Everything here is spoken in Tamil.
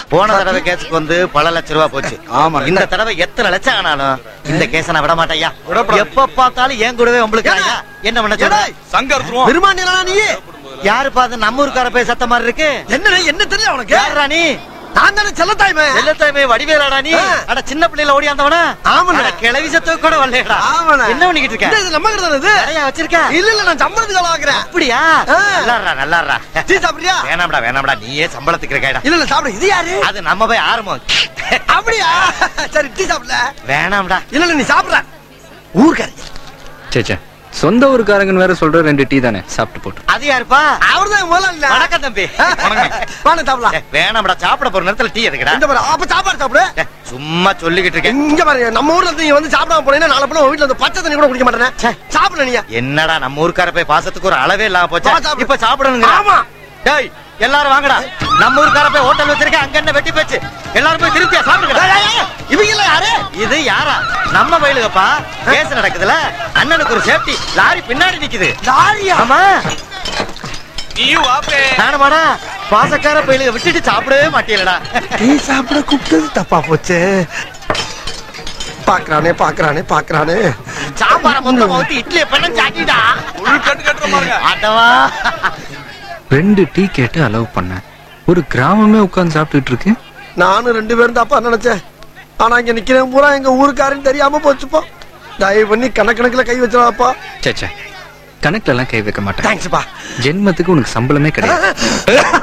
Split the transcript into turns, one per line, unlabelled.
போன தடவை கேஸுக்கு வந்து பல லட்ச ரூபா போச்சு
ஆமா.
இந்த தடவை எத்தனை லட்சம் ஆனாலும் இந்த கேஸ நான் விட மாட்டேயா
விடப்படாது.
எப்ப பார்த்தாலும் என் கூடவே உங்களுக்கு என்ன பண்ண சொல்ற
ஏடா,
சங்கர்
பெருமாண்டியா நீ
யாரு பாத்து நம்ம ஊருக்கார போய் சத்த மாதிரி இருக்கு
என்ன என்ன தெரியல உனக்கு
யாரா நீ
நான் தானே செல்லத்தாய்மே
எல்லாத்தையுமே வடிவேலாடா நீ
ஆ.
அட சின்ன பிள்ளைல ஓடி ஆந்தவனா
ஆமாண்ணே.
அட, கிளவி சத்துக்கு கூட வரலடா
ஆமாண்ணே.
என்ன பண்ணிக்கிட்டு
இந்த
இருக்க
இது நம்ம கிட்ட தானே இது
நிறைய வச்சிருக்க
இல்ல இல்ல நான் சம்பளத்துக்கு வேலை ஆக்குறேன்
அப்படியா
ஆ.
நல்லாடுறா நல்லாடுறா
டீ சாப்பிடுறியா
வேணாம்டா வேணாம்டா நீயே சம்பளத்துக்கு இருக்காடா
இல்ல இல்ல சாப்பிடு இது யாரு
அது நம்ம போய் ஆரம்பம்
அப்படியா சரி டீ சாப்பிடல
வேணாம்டா
இல்ல இல்ல நீ சாப்பிடுற ஊர்க்காரி
சேச்சே சொந்த ஊருக்காரங்கன்னு வேற சொல்ற ரெண்டு டீ தானே சாப்பிட்டு போட்டு
அது யாருப்பா
அவர்தான் முதல்ல
வணக்கம் தம்பி
வாங்க சாப்பிடலாம்
ஏய், வேணாம்டா சாப்பிட போற நேரத்துல டீ எதுக்குடா
இந்த பாரு அப்ப சாப்பாடு சாப்பிடு
ஏய், சும்மா சொல்லிக்கிட்டு இருக்கேன்
இங்க பாரு நம்ம ஊர்ல இருந்து நீ வந்து சாப்பிடாம போனீங்கன்னா நாளை பிள்ளை உன் வீட்டுல வந்து பச்சை தண்ணி கூட குடிக்க மாட்டேனே
ச்சே.
சாப்பிடல நீ
என்னடா நம்ம ஊருக்கார போய் பாசத்துக்கு ஒரு அளவே இல்லாம போச்சா
வா, சாப்பிடு.
இப்ப சாப்பிடணுங்க
ஆமா.
டேய் எல்லாரும் வாங்கடா நம்ம ஊருக்கார போய் ஹோட்டல் வச்சிருக்கேன் அங்க என்ன வெட்டி போச்சு எல்லாரும் போய் திருப்தியா சாப்பிடுங்க
இவங்க இல்ல யாரு
இது யாரா நம்ம வயலுகப்பா கேஸ் நடக்குதுல அண்ணனுக்கு ஒரு சேஃப்டி லாரி பின்னாடி நிக்குது
லாரியா
ஆமா
நீயும் வாப்பே
நானுமாடா பாசக்கார பயிலுக விட்டுட்டு சாப்பிடவே மாட்டீங்களடா
டீ சாப்பிட கூப்பிட்டது தப்பா போச்சு பாக்குறானே பாக்குறானே பாக்குறானே
சாம்பார மொத்தம் ஊத்தி இட்லி பண்ண சாட்டிடா
உள் கட்டு கட்டுற பாருங்க
அடவா
ரெண்டு டீ கேட்டு அலோவ் பண்ணேன் ஒரு கிராமமே உட்கார்ந்து சாப்பிட்டுட்டு இருக்கு
நானும் ரெண்டு பேரும் தப்பா நினைச்சேன் ஆனா இங்க நிக்கிறேன் பூரா எங்க ஊருக்காரன்னு தெரியாம போச்சுப்பா தயவு பண்ணி கணக்கணக்குல கை வச்சிடாப்பா
சேச்சே கணக்குல எல்லாம் கை வைக்க மாட்டேன்
தேங்க்ஸ்ப்பா
ஜென்மத்துக்கு உனக்கு சம்பளமே கிடையாது